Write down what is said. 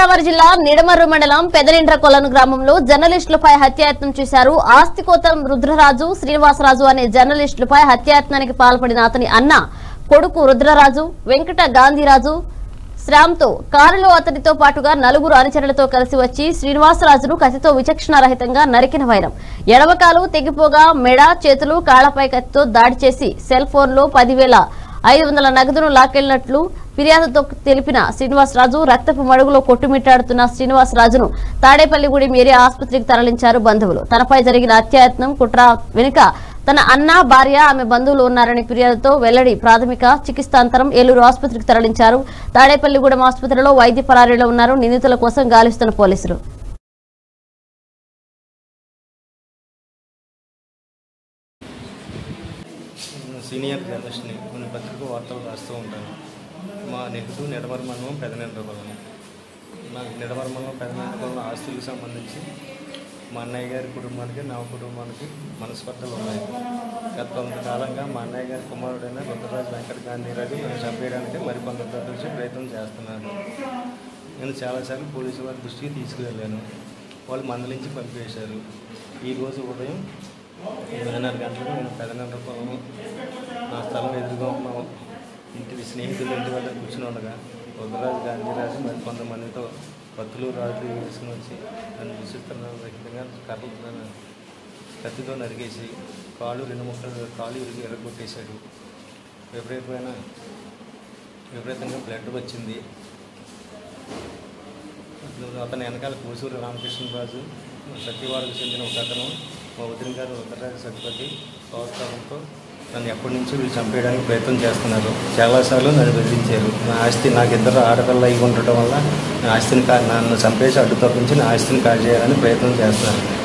తూర్పుగోదావరి జిల్లా నిడమర్రు మండలం పెదనిండ్ర కొలను గ్రామంలో జర్నలిస్టులపై హత్యాయత్నం చేశారు ఆస్తికోతం రుద్రరాజు శ్రీనివాసరాజు అనే జర్నలిస్టులపై హత్యాయత్నానికి పాల్పడిన అతని అన్న కొడుకు రుద్రరాజు వెంకట గాంధీరాజు శ్రామ్తో కారులో అతనితో పాటుగా నలుగురు అనుచరులతో కలిసి వచ్చి శ్రీనివాసరాజును కత్తితో విచక్షణారహితంగా నరికిన వైరం ఎడవకాలు తెగిపోగా మెడ చేతులు కాళ్లపై కత్తితో దాడి చేసి సెల్ ఫోన్లో పదివేల ఐదు వందల నగదును లాక్కెళ్లినట్లు ఫిర్యాదుతో తెలిపిన శ్రీనివాసరాజు రక్తపు మడుగులో కొట్టుమిట్టాడుతున్న శ్రీనివాసరాజును తాడేపల్లిగూడెం ఏరియా ఆసుపత్రికి తరలించారు బంధువులు తనపై జరిగిన హత్యాయత్నం కుట్ర వెనుక తన అన్న భార్య ఆమె బంధువులు ఉన్నారని ఫిర్యాదుతో వెల్లడి ప్రాథమిక చికిత్సాంతరం ఏలూరు ఆసుపత్రికి తరలించారు తాడేపల్లిగూడెం ఆసుపత్రిలో వైద్య పరారీలో ఉన్నారు నిందితుల కోసం గాలిస్తున్న పోలీసులు సీనియర్ జర్నలిస్ట్ని కొన్ని పత్రిక వార్తలు రాస్తూ ఉంటాను మా నెహ్రూ నిడమర మండలం పెదనెండ్రకులం నాకు నిడమర మండలం పెదనెండ్రకులం ఆస్తులకు సంబంధించి మా అన్నయ్య గారి కుటుంబానికి నా కుటుంబానికి మనస్పర్ధలు ఉన్నాయి గత కొంతకాలంగా మా అన్నయ్య గారి కుమారుడైన రుద్రరాజు వెంకట గాంధీరాజు నన్ను చంపేయడానికి మరికొందరితో కలిసి ప్రయత్నం చేస్తున్నారు నేను చాలాసార్లు పోలీసు వారి దృష్టికి తీసుకువెళ్ళాను వాళ్ళు మందలించి పంపేశారు ఈరోజు ఉదయం ఎనిమిదిన్నర గంటలకు నేను పెదనర పొలము నా స్థలం ఎదురుగా ఉన్న ఇంటి స్నేహితులు ఇంటి వద్ద కూర్చుని ఉండగా రుద్రరాజు గాంధీరాజు మరి కొంతమందితో కత్తులు రాజులు వేసుకుని వచ్చి నన్ను దూషిస్తున్న రహితంగా కర్రలు కత్తితో నరికేసి కాళ్ళు రెండు ముక్కలు కాళ్ళు ఇరుగు ఎరగొట్టేశాడు విపరీతమైన విపరీతంగా బ్లడ్ వచ్చింది అతని వెనకాల కూసూరు రామకృష్ణరాజు సత్యవాడకు చెందిన ఒక అతను మా వదిన గారు ఉత్తరాజు సత్యపతి ప్రోత్సాహంతో నన్ను ఎప్పటి నుంచో వీళ్ళు చంపేయడానికి ప్రయత్నం చేస్తున్నారు చాలాసార్లు నన్ను బెదిరించారు నా ఆస్తి నాకు ఇద్దరు ఆడపిల్ల అయి ఉండటం వల్ల నా ఆస్తిని కా నన్ను చంపేసి అడ్డు తప్పించి నా ఆస్తిని కాజేయాలని ప్రయత్నం చేస్తున్నారు